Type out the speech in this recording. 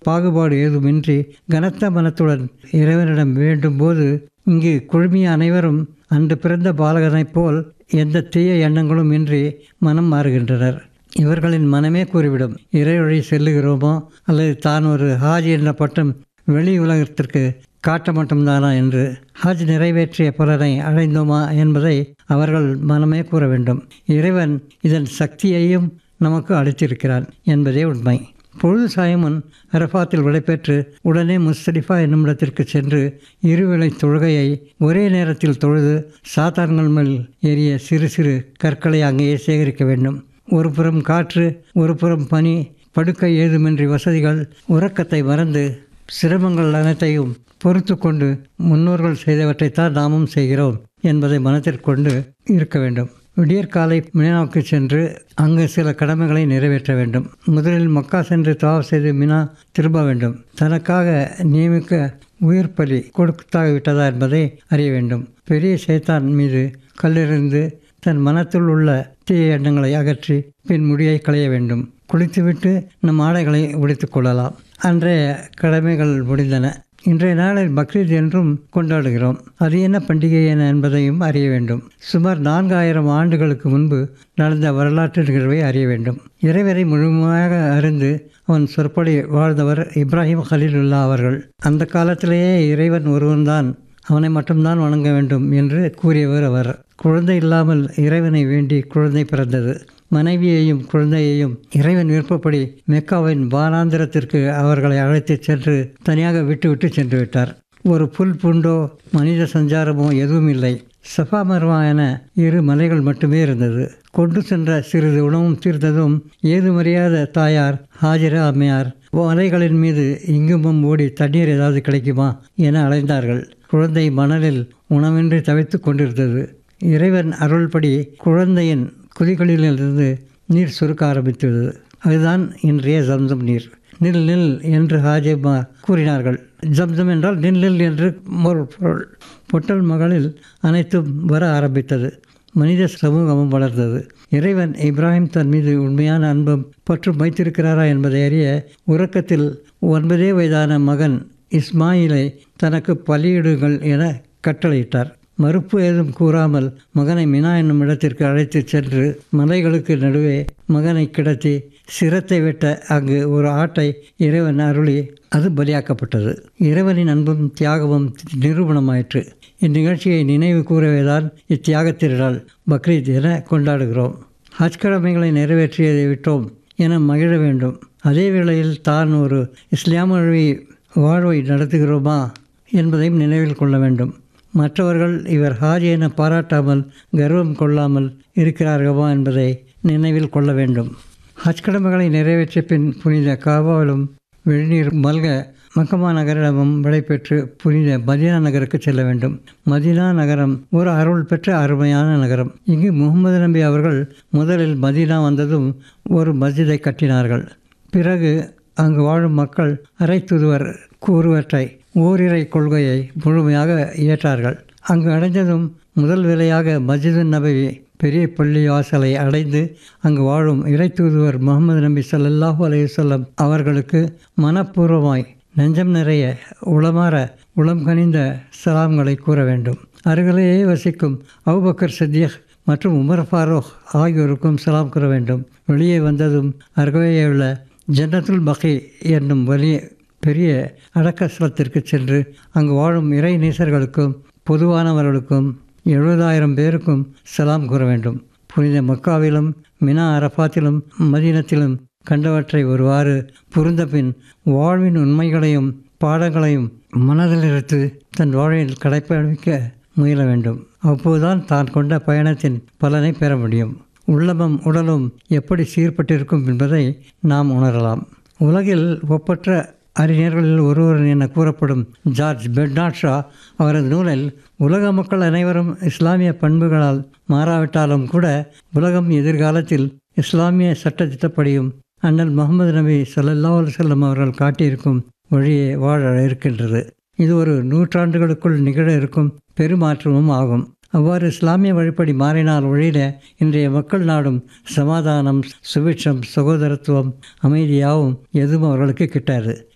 பாகுபாடு ஏதுமின்றி கனத்த மனத்துடன் இறைவனிடம் வேண்டும் போது இங்கு குழுமிய அனைவரும் அன்று பிறந்த பாலகனைப் போல் எந்த தீய எண்ணங்களும் இன்றி மனம் மாறுகின்றனர் இவர்களின் மனமே கூறிவிடும் இறைவழி செல்லுகிறோமோ அல்லது தான் ஒரு ஹாஜ் என்ற பட்டம் வெளி உலகத்திற்கு காட்ட மட்டும்தானா என்று ஹஜ் நிறைவேற்றிய பலனை அடைந்தோமா என்பதை அவர்கள் மனமே கூற வேண்டும் இறைவன் இதன் சக்தியையும் நமக்கு அளித்திருக்கிறான் என்பதே உண்மை பொழுது சாயமுன் அரபாத்தில் விடைபெற்று உடனே முஸ்தலிஃபா என்னும் இடத்திற்கு சென்று இருவேளை தொழுகையை ஒரே நேரத்தில் தொழுது சாத்தான்கள் மேல் ஏறிய சிறு சிறு கற்களை அங்கேயே சேகரிக்க வேண்டும் ஒரு புறம் காற்று ஒரு புறம் பனி படுக்கை ஏதுமின்றி வசதிகள் உறக்கத்தை மறந்து சிரமங்கள் அனைத்தையும் பொறுத்து கொண்டு முன்னோர்கள் செய்தவற்றைத்தான் நாமும் செய்கிறோம் என்பதை மனத்தில் கொண்டு இருக்க வேண்டும் விடியற்காலை மினாவுக்கு சென்று அங்கு சில கடமைகளை நிறைவேற்ற வேண்டும் முதலில் மக்கா சென்று தவாப் செய்து மினா திரும்ப வேண்டும் தனக்காக நியமிக்க உயிர் பலி கொடுத்தாக விட்டதா என்பதை அறிய வேண்டும் பெரிய சேத்தான் மீது கல்லெறிந்து தன் மனத்தில் உள்ள தீய எண்ணங்களை அகற்றி பின் முடியை களைய வேண்டும் குளித்துவிட்டு நம் ஆடைகளை உடைத்துக் கொள்ளலாம் அன்றைய கடமைகள் முடிந்தன இன்றைய நாளில் பக்ரீத் என்றும் கொண்டாடுகிறோம் அது என்ன பண்டிகை என என்பதையும் அறிய வேண்டும் சுமார் நான்காயிரம் ஆண்டுகளுக்கு முன்பு நடந்த வரலாற்று நிகழ்வை அறிய வேண்டும் இறைவரை முழுமையாக அறிந்து அவன் சொற்படி வாழ்ந்தவர் இப்ராஹிம் ஹலீலுல்லா அவர்கள் அந்த காலத்திலேயே இறைவன் ஒருவன்தான் அவனை மட்டும்தான் வணங்க வேண்டும் என்று கூறியவர் அவர் குழந்தை இல்லாமல் இறைவனை வேண்டி குழந்தை பிறந்தது மனைவியையும் குழந்தையையும் இறைவன் விருப்பப்படி மெக்காவின் வானாந்திரத்திற்கு அவர்களை அழைத்துச் சென்று தனியாக விட்டுவிட்டு சென்று விட்டார் ஒரு புல் புண்டோ மனித சஞ்சாரமோ எதுவும் இல்லை சஃபா மர்வா என இரு மலைகள் மட்டுமே இருந்தது கொண்டு சென்ற சிறிது உணவும் தீர்த்ததும் ஏதுமறியாத தாயார் ஹாஜரா அம்மையார் மலைகளின் மீது இங்குமும் ஓடி தண்ணீர் ஏதாவது கிடைக்குமா என அலைந்தார்கள் குழந்தை மணலில் உணவின்றி தவித்து கொண்டிருந்தது இறைவன் அருள்படி குழந்தையின் குதிகளிலிருந்து நீர் சுருக்க ஆரம்பித்தது அதுதான் இன்றைய ஜம்சம் நீர் நில் நில் என்று ஹாஜிமா கூறினார்கள் ஜம்சம் என்றால் நில் நில் என்று ஒரு பொருள் பொட்டல் மகளில் அனைத்தும் வர ஆரம்பித்தது மனித சமூகமும் வளர்ந்தது இறைவன் இப்ராஹிம் தன் மீது உண்மையான அன்பும் பற்றும் வைத்திருக்கிறாரா என்பதை அறிய உறக்கத்தில் ஒன்பதே வயதான மகன் இஸ்மாயிலை தனக்கு பலியிடுங்கள் என கட்டளையிட்டார் மறுப்பு ஏதும் கூறாமல் மகனை மினா என்னும் இடத்திற்கு அழைத்துச் சென்று மலைகளுக்கு நடுவே மகனை கிடத்தி சிரத்தை வெட்ட அங்கு ஒரு ஆட்டை இறைவன் அருளி அது பலியாக்கப்பட்டது இறைவனின் அன்பும் தியாகமும் நிரூபணமாயிற்று இந்நிகழ்ச்சியை நினைவு கூறவேதான் இத்தியாக திருநாள் பக்ரீத் என கொண்டாடுகிறோம் ஹஜ் கடமைகளை நிறைவேற்றியதை விட்டோம் என மகிழ வேண்டும் அதே வேளையில் தான் ஒரு இஸ்லாம வழி வாழ்வை நடத்துகிறோமா என்பதையும் நினைவில் கொள்ள வேண்டும் மற்றவர்கள் இவர் ஹாஜி என பாராட்டாமல் கர்வம் கொள்ளாமல் இருக்கிறார்களா என்பதை நினைவில் கொள்ள வேண்டும் ஹஜ் கடமைகளை நிறைவேற்றிய பின் புனித காபாவிலும் வெளிநீர் மல்க மக்கமா நகரிடமும் விடைபெற்று புனித மதினா நகருக்கு செல்ல வேண்டும் மதினா நகரம் ஒரு அருள் பெற்ற அருமையான நகரம் இங்கு முகமது நபி அவர்கள் முதலில் மதினா வந்ததும் ஒரு மஸ்ஜிதை கட்டினார்கள் பிறகு அங்கு வாழும் மக்கள் அரை தூதுவர் கூறுவற்றை ஓரிரை கொள்கையை முழுமையாக ஏற்றார்கள் அங்கு அடைந்ததும் முதல் வேலையாக மஸ்ஜிது நபவி பெரிய பள்ளி வாசலை அடைந்து அங்கு வாழும் இறை தூதுவர் முகமது நபி ஸல்லல்லாஹு அலைஹி வஸல்லம் அவர்களுக்கு மனப்பூர்வமாய் நெஞ்சம் நிறைய உளமாற உளம் கனிந்த சலாம்களை கூற வேண்டும் அருகிலேயே வசிக்கும் அவுபக்கர் சத்தியக் மற்றும் உமர் ஃபாரூக் ஆகியோருக்கும் சலாம் கூற வேண்டும் வெளியே வந்ததும் அருகே உள்ள ஜன்னத்துல் பகி என்னும் வலிய பெரிய அடக்கஸ்தலத்திற்கு சென்று அங்கு வாழும் இறை நேசர்களுக்கும் பொதுவானவர்களுக்கும் எழுபதாயிரம் பேருக்கும் சலாம் கூற வேண்டும் புனித மக்காவிலும் மினா அரபாத்திலும் மதீனத்திலும் கண்டவற்றை ஒருவாறு புரிந்த பின் வாழ்வின் உண்மைகளையும் பாடங்களையும் மனதில் எடுத்து தன் வாழ்வில் கடைப்பிடிக்க முயல வேண்டும் அப்போதுதான் தான் கொண்ட பயணத்தின் பலனை பெற முடியும் உள்ளமும் உடலும் எப்படி சீர்பட்டிருக்கும் என்பதை நாம் உணரலாம் உலகில் ஒப்பற்ற அறிஞர்களில் ஒருவர் என கூறப்படும் ஜார்ஜ் பெர்னாட் ஷா அவரது நூலில் உலக மக்கள் அனைவரும் இஸ்லாமிய பண்புகளால் மாறாவிட்டாலும் கூட உலகம் எதிர்காலத்தில் இஸ்லாமிய சட்டத்திட்டப்படியும் அண்ணல் முகமது நபி ஸல்லல்லாஹு அலைஹி வஸல்லம் அவர்கள் காட்டியிருக்கும் வழியே வாழ இருக்கின்றது இது ஒரு நூற்றாண்டுகளுக்குள் நிகழ இருக்கும் பெருமாற்றமும் ஆகும் அவ்வாறு இஸ்லாமிய வழிப்படி மாறினால் ஒழிய இன்றைய மக்கள் நாடும் சமாதானம் சுபிட்சம் சகோதரத்துவம் அமைதியாகவும் எதுவும் அவர்களுக்கு கிட்டாது